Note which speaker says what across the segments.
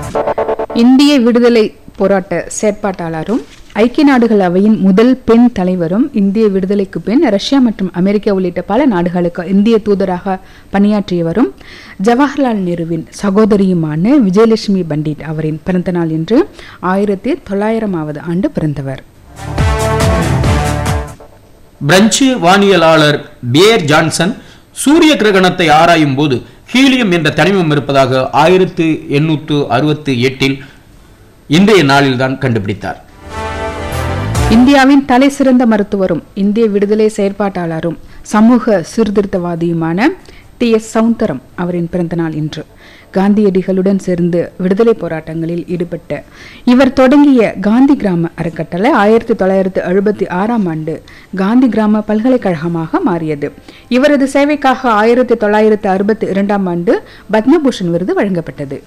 Speaker 1: இந்திய விடுதலை போராட்ட செயற்பாட்டாளரும் ஐக்கிய நாடுகள் அவையின் முதல் பெண் தலைவரும் இந்திய விடுதலைக்கு பின் ரஷ்யா மற்றும் அமெரிக்கா உள்ளிட்ட பல நாடுகளுக்கு இந்திய தூதராக பணியாற்றியவரும் ஜவஹர்லால் நேருவின் சகோதரியுமான விஜயலட்சுமி பண்டிட் அவரின் பிறந்தநாள் இன்று ஆயிரத்தி தொள்ளாயிரமாவது ஆண்டு பிறந்தவர்
Speaker 2: பிரெஞ்சு வானியலாளர் பியர் ஜான்சன் சூரிய கிரகணத்தை ஆராயும் போது ஹீலியம் என்ற தனிமம் இருப்பதாக ஆயிரத்து எண்ணூற்று அறுபத்தி எட்டில் இன்றைய நாளில்தான் கண்டுபிடித்தார்
Speaker 1: இந்தியாவின் தலை சிறந்த மருத்துவரும் இந்திய விடுதலை செயற்பாட்டாளரும் சமூக சீர்திருத்தவாதியுமான டி எஸ் சவுந்தரம் அவரின் பிறந்தநாள் இன்று காந்தியடிகளுடன் சேர்ந்து விடுதலை போராட்டங்களில் ஈடுபட்ட இவர் தொடங்கிய காந்தி கிராம அறக்கட்டளை ஆயிரத்தி தொள்ளாயிரத்தி எழுபத்தி ஆறாம் ஆண்டு காந்தி கிராம பல்கலைக்கழகமாக மாறியது இவரது சேவைக்காக ஆயிரத்தி தொள்ளாயிரத்தி அறுபத்தி இரண்டாம் ஆண்டு பத்மபூஷன் விருது வழங்கப்பட்டது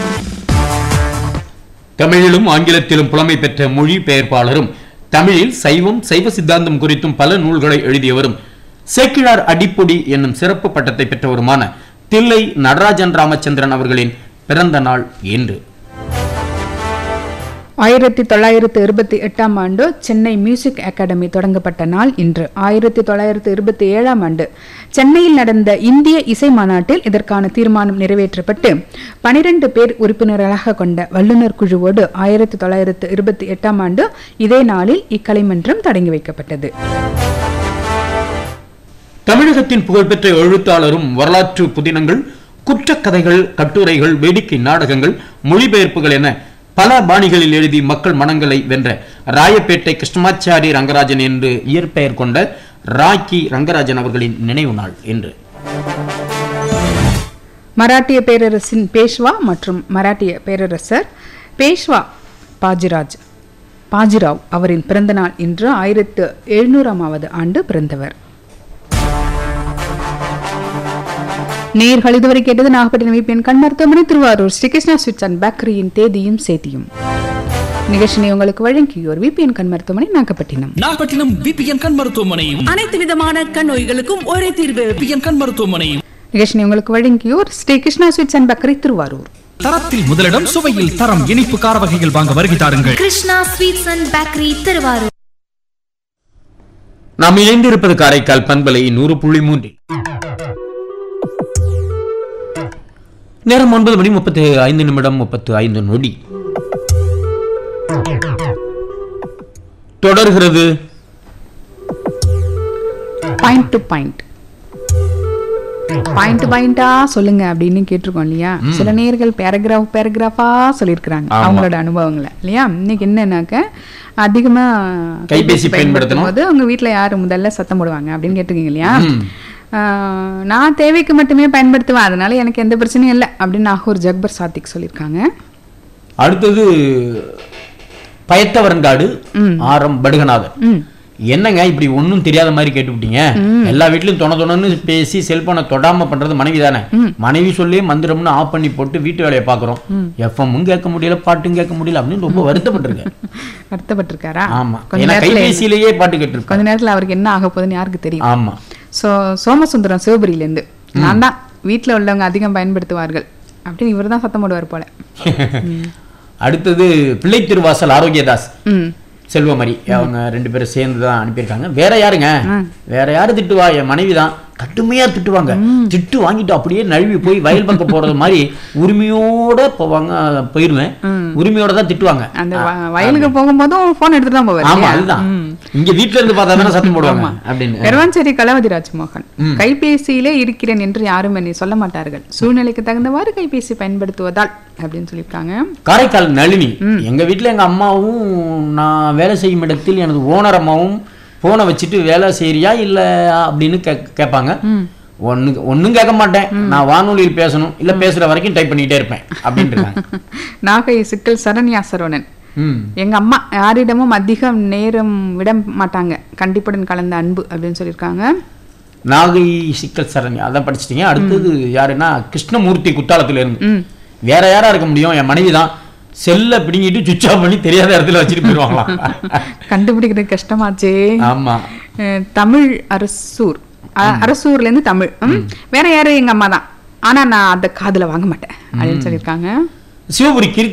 Speaker 2: தமிழிலும் ஆங்கிலத்திலும் புலமை பெற்ற மொழி பெயர்ப்பாளரும் தமிழில் சைவம் சைவ சித்தாந்தம் குறித்தும் பல நூல்களை எழுதியவரும் சேக்கிழார் அடிப்பொடி என்னும் சிறப்பு பட்டத்தை பெற்றவருமான தில்லை நடராஜன் ராமச்சந்திரன் அவர்களின் பிறந்த நாள் இன்று
Speaker 1: ஆயிரத்தி தொள்ளாயிரத்து இருபத்தி எட்டாம் ஆண்டு சென்னை மியூசிக் அகாடமி தொடங்கப்பட்ட நாள் இன்று ஆயிரத்தி தொள்ளாயிரத்து இருபத்தி ஏழாம் ஆண்டு சென்னையில் நடந்த இந்திய இசை மாநாட்டில் இதற்கான தீர்மானம் நிறைவேற்றப்பட்டு பனிரெண்டு பேர் உறுப்பினர்களாக கொண்ட வல்லுநர் குழுவோடு ஆயிரத்தி தொள்ளாயிரத்து இருபத்தி எட்டாம் ஆண்டு இதே நாளில் இக்கலைமன்றம் தொடங்கி வைக்கப்பட்டது
Speaker 2: தமிழகத்தின் புகழ்பெற்ற எழுத்தாளரும் வரலாற்று புதினங்கள் குற்றக்கதைகள் கட்டுரைகள் வேடிக்கை நாடகங்கள் மொழிபெயர்ப்புகள் என பல பாணிகளில் எழுதி மக்கள் மனங்களை வென்ற ராயப்பேட்டை கிருஷ்ணமாச்சாரி ரங்கராஜன் என்று இயற்பெயர் கொண்ட ராக்கி ரங்கராஜன் அவர்களின் நினைவு நாள் என்று
Speaker 1: மராட்டிய பேரரசின் பேஷ்வா மற்றும் மராட்டிய பேரரசர் பேஷ்வா பாஜிராஜ் பாஜிராவ் அவரின் பிறந்தநாள் இன்று ஆயிரத்து எழுநூறாமாவது ஆண்டு பிறந்தவர் நேர்கள் இதுவரை கேட்டது நாகப்பட்டினம் விபிஎன் கண் மருத்துவமனை திருவாரூர் ஸ்ரீகிருஷ்ணா ஸ்வீட்ஸ் அண்ட் பேக்கரியின் தேதியும் சேதியும் நிகழ்ச்சியை உங்களுக்கு வழங்கியோர் விபிஎன் கண் மருத்துவமனை நாகப்பட்டினம்
Speaker 3: நாகப்பட்டினம் பிபிஎன் கண் மருத்துவமனை
Speaker 4: அனைத்து விதமான கண் நோய்களுக்கும் ஒரே தீர்வு
Speaker 3: பிபிஎன் கண் மருத்துவமனை
Speaker 1: நிகழ்ச்சியை உங்களுக்கு வழங்கியோர் Sri Krishna sweets and bakery Thiruvarur
Speaker 3: தரத்தில் முதலிடம் சுவையில் தரம் இனிப்பு கார வகைகள் வாங்க வருகை தாருங்கள்
Speaker 5: Krishna sweets and bakery Thiruvarur
Speaker 2: நாம் இணைந்திருப்பது காரைக்கால் பண்பலை நூறு புள்ளி மூன்றில் நேரம் ஒன்பது மணி முப்பத்தி ஐந்து நிமிடம் முப்பத்து ஐந்து நொடி தொடர்கிறது
Speaker 1: பாயிண்ட் டு பாயிண்ட் பாயிண்ட் பாயிண்டா சொல்லுங்க அப்படின்னு கேட்டிருக்கோம் இல்லையா சில நேர்கள் பேராகிராஃப் பேராகிராஃபா சொல்லியிருக்கிறாங்க
Speaker 2: ஆமா.
Speaker 1: அவங்களோட அனுபவங்களை இல்லையா இன்னைக்கு என்னன்னாக்க அதிகமா
Speaker 2: கைபேசி பயன்படுத்தணும்.
Speaker 1: போது உங்க வீட்ல யாரு முதல்ல சத்தம் போடுவாங்க அப்படின்னு கேட்டிருக்கீங்க இல்லையா
Speaker 2: ம்.
Speaker 1: ஆஹ், நான் தேவைக்கு மட்டுமே பயன்படுத்துவேன் அதனால எனக்கு எந்த பிரச்சனையும் இல்லை அப்படின்னு நாகூர் ஜக்பர் சாத்திக் சொல்லியிருக்காங்க
Speaker 2: அடுத்தது பயத்தவரங்காடு ஆரம் படுகநாதன்
Speaker 1: ம்
Speaker 2: என்னங்க இப்படி ஒண்ணும் தெரியாத மாதிரி கேட்டுவிட்டீங்க எல்லா வீட்லயும் தொண தொணன்னு பேசி செல்போனை தொடாம பண்றது மனைவி தானே மனைவி சொல்லி மந்திரம்னு ஆஃப் பண்ணி போட்டு வீட்டு வேலையை பாக்குறோம் எஃப்எம்மும் கேட்க முடியல பாட்டும் கேட்க முடியல அப்படின்னு ரொம்ப வருத்தப்பட்டிருக்கேன்
Speaker 1: வருத்தப்பட்டிருக்காரா
Speaker 2: ஆமா
Speaker 1: கொஞ்ச
Speaker 2: ஏன்னா
Speaker 1: நேரத்துல
Speaker 2: கைபேசியிலேயே பாட்டு கேட்டிருக்கேன்
Speaker 1: கொஞ்ச நேரத்துல அவருக்கு என்ன ஆக போகுதுன்னு யாருக்கு தெரியும்
Speaker 2: ஆமா
Speaker 1: ஸோ சோமசுந்தரம் சிவபுரியிலேருந்து நான் தான் வீட்டில் உள்ளவங்க அதிகம் பயன்படுத்துவார்கள் அப்படின்னு இவர் தான் சத்தம் போடுவார் போல
Speaker 2: அடுத்தது பிள்ளை திருவாசல் ஆரோக்கியதாஸ்
Speaker 1: ம்
Speaker 2: செல்வமரி அவங்க ரெண்டு பேரும் சேர்ந்து தான் அனுப்பியிருக்காங்க வேற யாருங்க வேற யாரு திட்டுவா என் மனைவி தான் கடுமையா திட்டுவாங்க திட்டு வாங்கிட்டு அப்படியே நழுவி போய் வயல் பக்கம் போறது மாதிரி உரிமையோட போவாங்க போயிருவேன் உரிமையோட தான் திட்டுவாங்க
Speaker 1: அந்த வ- வயலுக்கு போகும்போதும் ஃபோன் எடுத்துட்டு தான் போவார்
Speaker 2: ஆமா
Speaker 1: இல்லையா?
Speaker 2: அதுதான்
Speaker 1: ம்.
Speaker 2: இங்க வீட்ல இருந்து பார்த்தா தானே சத்தம் போடுவாங்க அப்படின்னு
Speaker 1: பெருவாஞ்சேரி கலாவதி ராஜ்மோகன் கைபேசியிலே இருக்கிறேன் என்று யாரும் என்னை சொல்ல மாட்டார்கள் சூழ்நிலைக்கு தகுந்தவாறு கைபேசி பயன்படுத்துவதால் அப்படின்னு சொல்லியிருக்காங்க
Speaker 2: காரைக்கால் நளினி எங்க வீட்ல எங்க அம்மாவும் நான் வேலை செய்யும் இடத்தில் எனது ஓனர் அம்மாவும் போனை வச்சுட்டு வேலை செய்யறியா இல்ல அப்படின்னு கே- கேட்பாங்க ஒண்ணு ஒண்ணும் கேட்க மாட்டேன் நான் வானொலியில் பேசணும் இல்ல பேசுற வரைக்கும் டைப் பண்ணிட்டே இருப்பேன் அப்படின்னு இருக்காங்க
Speaker 1: நாகை சிக்கல் சரண்யா சரவணன்
Speaker 2: ம்.
Speaker 1: எங்க அம்மா யாரிடமும் அதிகம் நேரம் விட மாட்டாங்க கண்டிப்புடன் கலந்த அன்பு அப்படின்னு சொல்லியிருக்காங்க
Speaker 2: நாகை சிக்கல் சரணி அதான் படிச்சிட்டீங்க அடுத்தது யாருன்னா கிருஷ்ணமூர்த்தி குத்தாலத்துல இருந்து வேற யாரா இருக்க முடியும் என் மனைவி தான் செல்ல பிடிங்கிட்டு சுவிட்ச் ஆஃப் பண்ணி தெரியாத இடத்துல வச்சுட்டு போயிருவாங்களாம்
Speaker 1: கண்டுபிடிக்கிறது கஷ்டமாச்சே
Speaker 2: ஆமா
Speaker 1: அஹ், தமிழ் அரசூர் அ- அரசூர்ல இருந்து தமிழ் ம். வேற யாரு எங்க அம்மா தான் ஆனா நான் அந்த காதுல வாங்க மாட்டேன் அப்படின்னு சொல்லியிருக்காங்க
Speaker 2: சிவபுரி கீர்த்தி